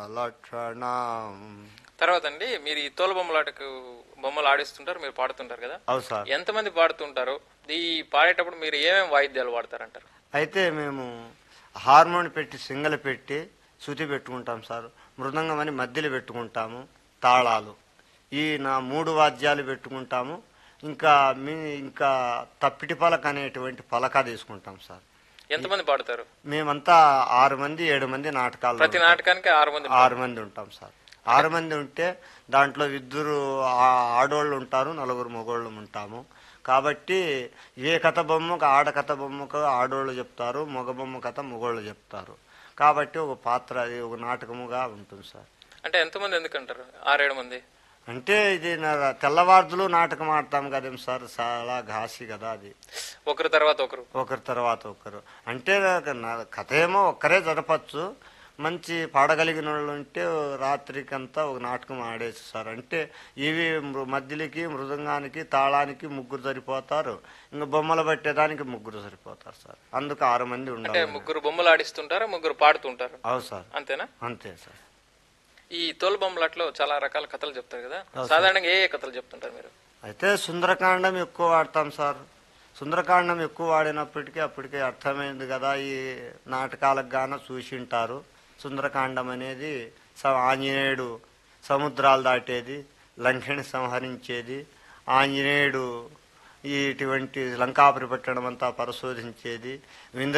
లక్షణం తర్వాత అండి మీరు ఈ తోలు బొమ్మలాటకు బొమ్మలు ఆడిస్తుంటారు మీరు పాడుతుంటారు కదా అవు సార్ ఎంతమంది పాడుతుంటారు ఈ పాడేటప్పుడు మీరు ఏమేమి వాయిద్యాలు వాడతారంటారు అయితే మేము హార్మోన్ పెట్టి సింగల్ పెట్టి శృతి పెట్టుకుంటాం సార్ మృదంగం అని మధ్యలో పెట్టుకుంటాము తాళాలు ఈ నా మూడు వాద్యాలు పెట్టుకుంటాము ఇంకా మీ ఇంకా తప్పిటి పలక అనేటువంటి పలక తీసుకుంటాం సార్ ఎంతమంది పాడతారు మేమంతా ఆరు మంది ఏడు మంది నాటకాలు ప్రతి నాటకానికి ఆరు మంది ఆరు మంది ఉంటాం సార్ ఆరు మంది ఉంటే దాంట్లో ఇద్దరు ఆ- ఆడోళ్ళు ఉంటారు నలుగురు మగోళ్ళు ఉంటాము కాబట్టి ఏ కథ బొమ్మకు ఆడ కథ బొమ్మకు ఆడోళ్ళు చెప్తారు మగ బొమ్మ కథ మగోళ్ళు చెప్తారు కాబట్టి ఒక పాత్ర అది ఒక నాటకముగా ఉంటుంది సార్ అంటే ఎంతమంది ఎందుకంటారు ఆరేడు మంది అంటే ఇది నా తెల్లవార్దులు నాటకం ఆడతాం కదేం సార్ చాలా ఘాసి కదా అది ఒకరి తర్వాత ఒకరు ఒకరి తర్వాత ఒకరు అంటే నాకు నా కథ ఏమో ఒక్కరే జరపచ్చు మంచి పాడగలిగిన వాళ్ళు ఉంటే రాత్రికంతా ఒక నాటకం ఆడేసి సార్ అంటే ఇవి మృ- మధ్యలకి మృదంగానికి తాళానికి ముగ్గురు సరిపోతారు ఇంకా బొమ్మలు పట్టేదానికి ముగ్గురు సరిపోతారు సార్ అందుకు ఆరు మంది అంటే ఉండాలి ముగ్గురు బొమ్మలు ఆడిస్తుంటారు ముగ్గురు పాడుతుంటారు అవు సార్ అంతేనా అంతే సార్ ఈ తోలు బొమ్మలాట్లో చాలా రకాల కథలు చెప్తారు కదా సాధారణంగా ఏ ఏ కథలు చెప్తుంటారు మీరు అయితే సుందరకాండం ఎక్కువ వాడతాం సార్ సుందరకాండం ఎక్కువ వాడినప్పటికీ అప్పటికే అర్థమైంది కదా ఈ నాటకాలకు గాన చూసింటారు సుందరకాండం అనేది స- ఆంజనేయుడు సముద్రాలు దాటేది లంకెని సంహరించేది ఆంజనేయుడు ఈ ఇటువంటి లంకాపురి పట్టణం అంతా పరిశోధించేది ఇంద్ర